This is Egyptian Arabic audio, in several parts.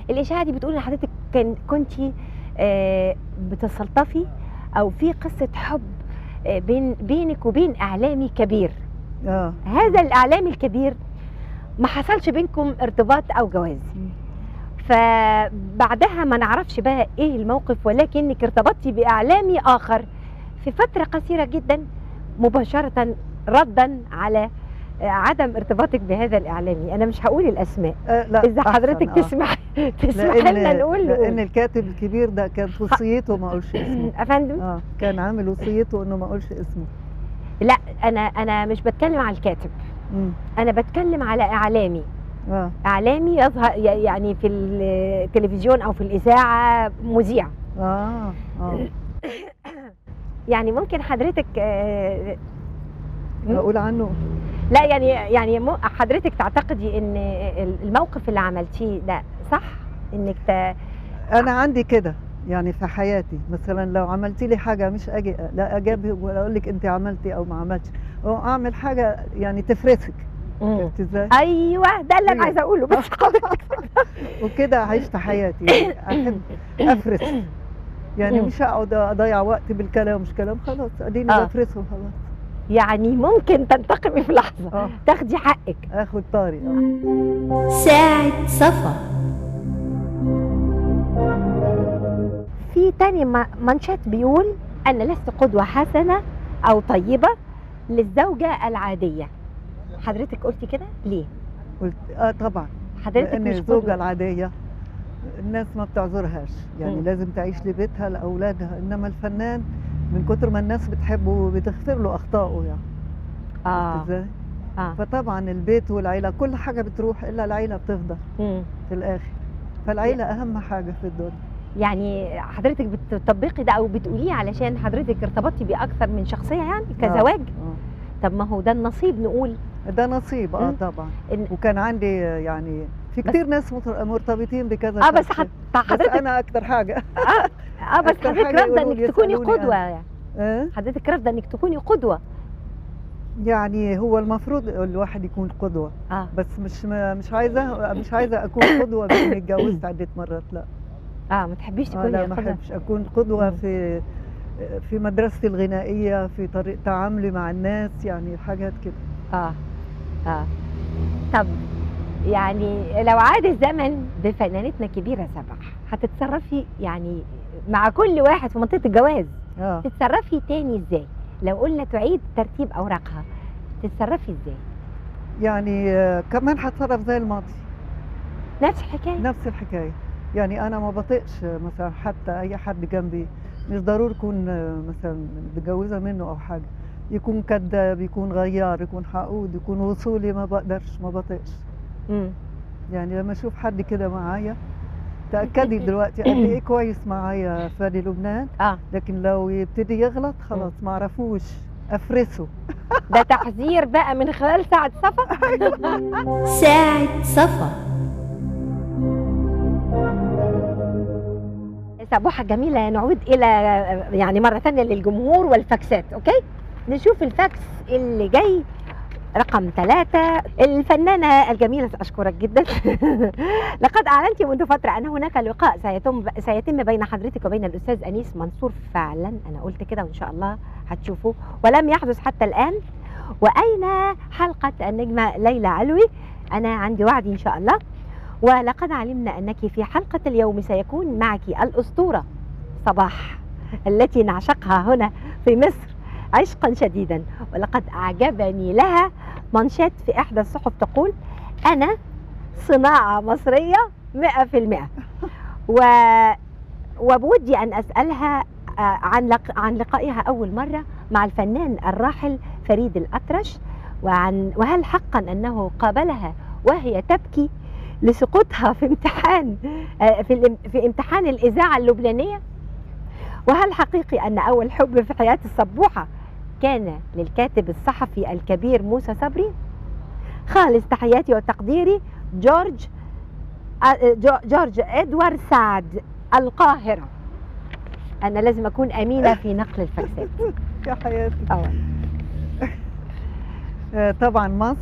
الاشاعه دي بتقول ان حضرتك كان كنت بتستلطفي او في قصه حب آه، بين بينك وبين اعلامي كبير اه هذا الاعلامي الكبير ما حصلش بينكم ارتباط او جواز فبعدها ما نعرفش بقى ايه الموقف ولكنك ارتبطتي باعلامي اخر في فتره قصيره جدا مباشره ردا على آه، عدم ارتباطك بهذا الاعلامي انا مش هقول الاسماء آه، لا اذا أحسن، حضرتك آه. تسمح تسمح لان لنا نقول لان نقول. الكاتب الكبير ده كان في وصيته ما اقولش اسمه افندم اه كان عامل وصيته انه ما اقولش اسمه لا انا انا مش بتكلم على الكاتب مم. انا بتكلم على اعلامي اه اعلامي يظهر يعني في التلفزيون او في الاذاعه مذيع اه اه يعني ممكن حضرتك آه، مم. اقول عنه لا يعني يعني مو- حضرتك تعتقدي ان الموقف اللي عملتيه ده صح انك ت... انا عندي كده يعني في حياتي مثلا لو عملتي لي حاجه مش اجي لا اجابي ولا اقول لك انت عملتي او ما عملتش او اعمل حاجه يعني تفرسك مم. شفت ازاي ايوه ده اللي انا أيوة. عايزه اقوله بس حضرتك وكده عشت حياتي يعني احب افرس يعني مم. مش هقعد اضيع وقتي بالكلام مش كلام خلاص اديني آه. بفرسه خلاص يعني ممكن تنتقمي في لحظه اه تاخدي حقك اخد طاري آه. ساعة صفا في تاني ما- منشط بيقول أنا لست قدوة حسنة أو طيبة للزوجة العادية حضرتك قلتي كده ليه؟ قلت اه طبعا حضرتك لان مش الزوجه قدوة العاديه الناس ما بتعذرهاش يعني مم. لازم تعيش لبيتها لاولادها انما الفنان من كتر ما الناس بتحبه بتغفر له اخطائه يعني آه ازاي آه فطبعا البيت والعيله كل حاجه بتروح الا العيله بتفضل مم. في الاخر فالعيله اهم حاجه في الدنيا يعني حضرتك بتطبقي ده أو بتقوليه علشان حضرتك ارتبطتي بأكثر من شخصية يعني كزواج آه. طب ما هو ده النصيب نقول ده نصيب اه مم. طبعا إن وكان عندي يعني في بس- كتير ناس مر- مرتبطين بكذا اه بس شخص. حت- بس حضرتك انا اكتر حاجه اه بس أكتر حضرتك حاجة رافضه يقولوا انك لي تكوني يسألوني قدوه أنا. يعني آه؟ حضرتك رافضه انك تكوني قدوه يعني هو المفروض الواحد يكون قدوه اه بس مش ما مش عايزه مش عايزه اكون قدوه باني اتجوزت عده مرات لا اه ما تحبيش آه تكوني لا ما قدوة. احبش اكون قدوه مم. في في مدرستي الغنائيه في طريقه تعاملي مع الناس يعني حاجات كده اه اه طب يعني لو عاد الزمن بفنانتنا كبيره سبع هتتصرفي يعني مع كل واحد في منطقه الجواز اه تتصرفي تاني ازاي لو قلنا تعيد ترتيب اوراقها تتصرفي ازاي يعني آه، كمان هتصرف زي الماضي نفس الحكايه نفس الحكايه يعني انا ما بطيقش مثلا حتى اي حد جنبي مش ضروري يكون آه، مثلا متجوزه منه او حاجه يكون كذاب يكون غيار يكون حقود يكون وصولي ما بقدرش ما بطيقش امم يعني لما اشوف حد كده معايا تاكدي دلوقتي قد ايه كويس معايا فادي لبنان اه لكن لو يبتدي يغلط خلاص ما عرفوش افرسه ده تحذير بقى من خلال ساعه صفا ساعة صفا سبوحة جميلة نعود إلى يعني مرة ثانية للجمهور والفاكسات أوكي نشوف الفاكس اللي جاي رقم ثلاثة الفنانة الجميلة أشكرك جدا لقد أعلنت منذ فترة أن هناك لقاء سيتم سيتم بين حضرتك وبين الأستاذ أنيس منصور فعلا أنا قلت كده وإن شاء الله هتشوفوه ولم يحدث حتى الآن وأين حلقة النجمة ليلى علوي أنا عندي وعد إن شاء الله ولقد علمنا أنك في حلقة اليوم سيكون معك الأسطورة صباح التي نعشقها هنا في مصر عشقا شديدا ولقد أعجبني لها منشات في إحدى الصحف تقول أنا صناعة مصرية مئة في المئة و... وبودي أن أسألها آه، عن لق... عن لقائها أول مرة مع الفنان الراحل فريد الأطرش وعن وهل حقا أنه قابلها وهي تبكي لسقوطها في امتحان آه، في الام- في امتحان الإذاعة اللبنانية وهل حقيقي أن أول حب في حياة الصبوحة كان للكاتب الصحفي الكبير موسى صبري خالص تحياتي وتقديري جورج آه، جو- جورج ادوارد سعد القاهرة أنا لازم أكون أمينة في نقل الفاكسات يا حياتي أولا آه، طبعا مصر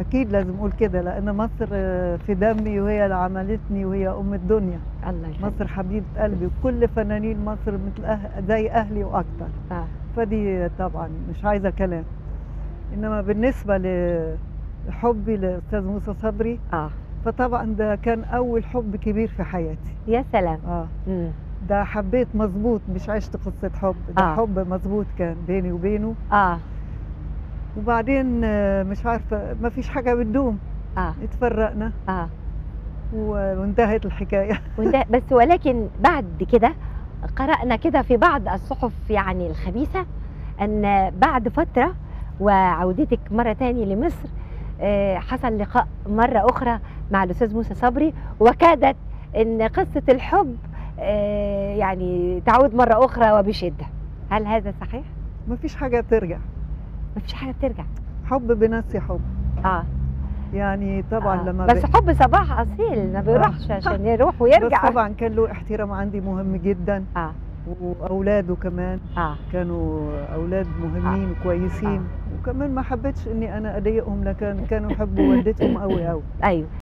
اكيد لازم اقول كده لان مصر آه، في دمي وهي اللي عملتني وهي ام الدنيا الله يخليك مصر حبيبه قلبي وكل فنانين مصر مثل أه... زي اهلي واكتر آه. فدي طبعا مش عايزه كلام انما بالنسبه لحبي لاستاذ موسى صبري اه فطبعا ده كان اول حب كبير في حياتي يا سلام اه مم. ده حبيت مظبوط مش عشت قصه حب ده آه. آه. حب مظبوط كان بيني وبينه اه وبعدين آه، مش عارفه ما فيش حاجه بتدوم اه اتفرقنا اه و- وانتهت الحكايه وده بس ولكن بعد كده قرأنا كده في بعض الصحف يعني الخبيثة أن بعد فترة وعودتك مرة تاني لمصر آه، حصل لقاء مرة أخرى مع الأستاذ موسى صبري وكادت أن قصة الحب آه، يعني تعود مرة أخرى وبشدة هل هذا صحيح؟ ما فيش حاجه بترجع ما فيش حاجة بترجع حب بنفسي حب اه يعني طبعا آه. لما بس ب- حب صباح أصيل ما بيروحش عشان يروح بس ويرجع طبعا كان له احترام عندي مهم جدا اه واولاده كمان اه كانوا اولاد مهمين وكويسين وكمان ما حبيتش اني انا اضايقهم لكن كانوا يحبوا والدتهم قوي قوي ايوه